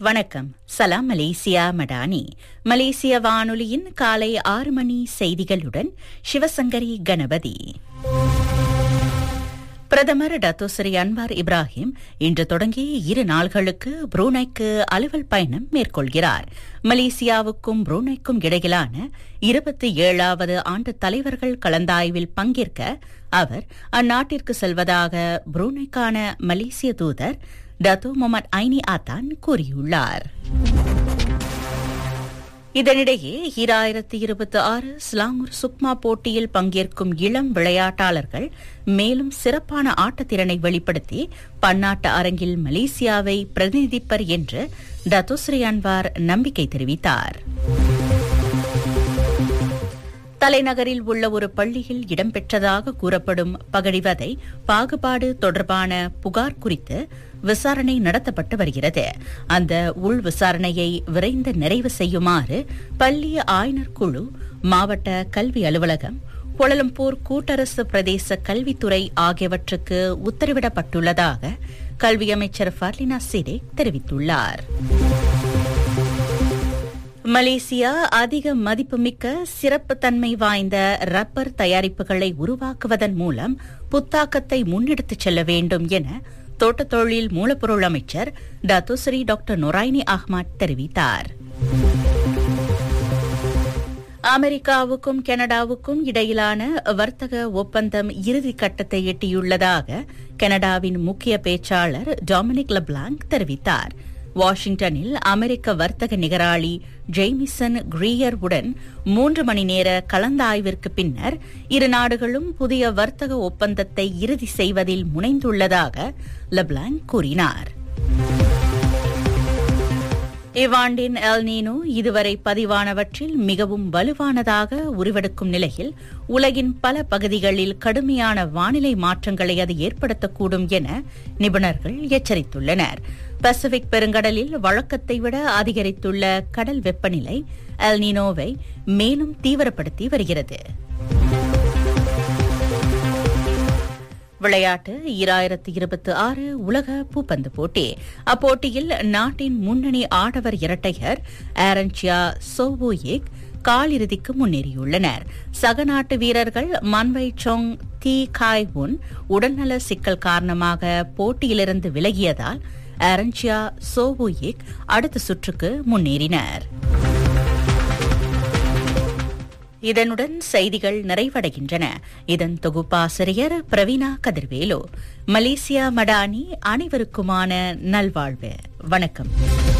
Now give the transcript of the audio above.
வணக்கம் சலாம் மலேசியா மடானி மலேசிய வானொலியின் காலை ஆறு மணி செய்திகளுடன் சிவசங்கரி கணபதி பிரதமர் டத்தோசரி அன்வார் இப்ராஹிம் இன்று தொடங்கி இரு நாள்களுக்கு புரூனைக்கு அலுவல் பயணம் மேற்கொள்கிறார் மலேசியாவுக்கும் புரூனைக்கும் இடையிலான இருபத்தி ஏழாவது ஆண்டு தலைவர்கள் கலந்தாய்வில் பங்கேற்க அவர் அந்நாட்டிற்கு செல்வதாக புரூனைக்கான மலேசிய தூதர் டத்தோ முகமது ஐனி ஆத்தான் கூறியுள்ளார் இதனிடையே ஈராயிரத்தி இருபத்தி ஆறு ஸ்லாங்கூர் சுக்மா போட்டியில் பங்கேற்கும் இளம் விளையாட்டாளர்கள் மேலும் சிறப்பான ஆட்டத்திறனை வெளிப்படுத்தி பன்னாட்டு அரங்கில் மலேசியாவை பிரதிநிதிப்பர் என்று டத்துஸ்ரீ அன்வார் நம்பிக்கை தெரிவித்தார் தலைநகரில் உள்ள ஒரு பள்ளியில் இடம்பெற்றதாக கூறப்படும் பகடிவதை பாகுபாடு தொடர்பான புகார் குறித்து விசாரணை நடத்தப்பட்டு வருகிறது அந்த உள் விசாரணையை விரைந்து நிறைவு செய்யுமாறு பள்ளி ஆய்னர் குழு மாவட்ட கல்வி அலுவலகம் கோலலம்பூர் கூட்டரசு பிரதேச கல்வித்துறை ஆகியவற்றுக்கு உத்தரவிடப்பட்டுள்ளதாக கல்வி அமைச்சர் ஃபர்லினா சிடே தெரிவித்துள்ளார் மலேசியா அதிக மதிப்புமிக்க சிறப்புத்தன்மை வாய்ந்த ரப்பர் தயாரிப்புகளை உருவாக்குவதன் மூலம் புத்தாக்கத்தை முன்னெடுத்துச் செல்ல வேண்டும் என தோட்டத் தொழில் மூலப்பொருள் அமைச்சர் டத்துஸ்ரீ டாக்டர் நொராய்னி அஹ்மத் தெரிவித்தார் அமெரிக்காவுக்கும் கனடாவுக்கும் இடையிலான வர்த்தக ஒப்பந்தம் இறுதி கட்டத்தை எட்டியுள்ளதாக கனடாவின் முக்கிய பேச்சாளர் டாமினிக் லெப்லாங்க் தெரிவித்தார் வாஷிங்டனில் அமெரிக்க வர்த்தக நிகராளி ஜெய்மிசன் கிரீயர் உடன் மூன்று மணி நேர கலந்தாய்விற்கு பின்னர் இரு நாடுகளும் புதிய வர்த்தக ஒப்பந்தத்தை இறுதி செய்வதில் முனைந்துள்ளதாக லெப்லாங்க் கூறினார் இவ்வாண்டின் எல்னீனோ இதுவரை பதிவானவற்றில் மிகவும் வலுவானதாக உருவெடுக்கும் நிலையில் உலகின் பல பகுதிகளில் கடுமையான வானிலை மாற்றங்களை அது ஏற்படுத்தக்கூடும் என நிபுணர்கள் எச்சரித்துள்ளனர் பசிபிக் பெருங்கடலில் வழக்கத்தை விட அதிகரித்துள்ள கடல் வெப்பநிலை எல்னினோவை மேலும் தீவிரப்படுத்தி வருகிறது விளையாட்டு ஈராயிரத்து இருபத்தி ஆறு உலக பூப்பந்து போட்டி அப்போட்டியில் நாட்டின் முன்னணி ஆடவர் இரட்டையர் ஆரன்சியா சோவோயேக் காலிறுதிக்கு முன்னேறியுள்ளனர் சக நாட்டு வீரர்கள் மன்வை சோங் தி காய் உன் உடல்நல சிக்கல் காரணமாக போட்டியிலிருந்து விலகியதால் ஆரன்சியா சோவோயேக் அடுத்த சுற்றுக்கு முன்னேறினர் இதனுடன் செய்திகள் நிறைவடைகின்றன இதன் தொகுப்பாசிரியர் பிரவீனா கதிர்வேலு மலேசியா மடானி அனைவருக்குமான நல்வாழ்வு வணக்கம்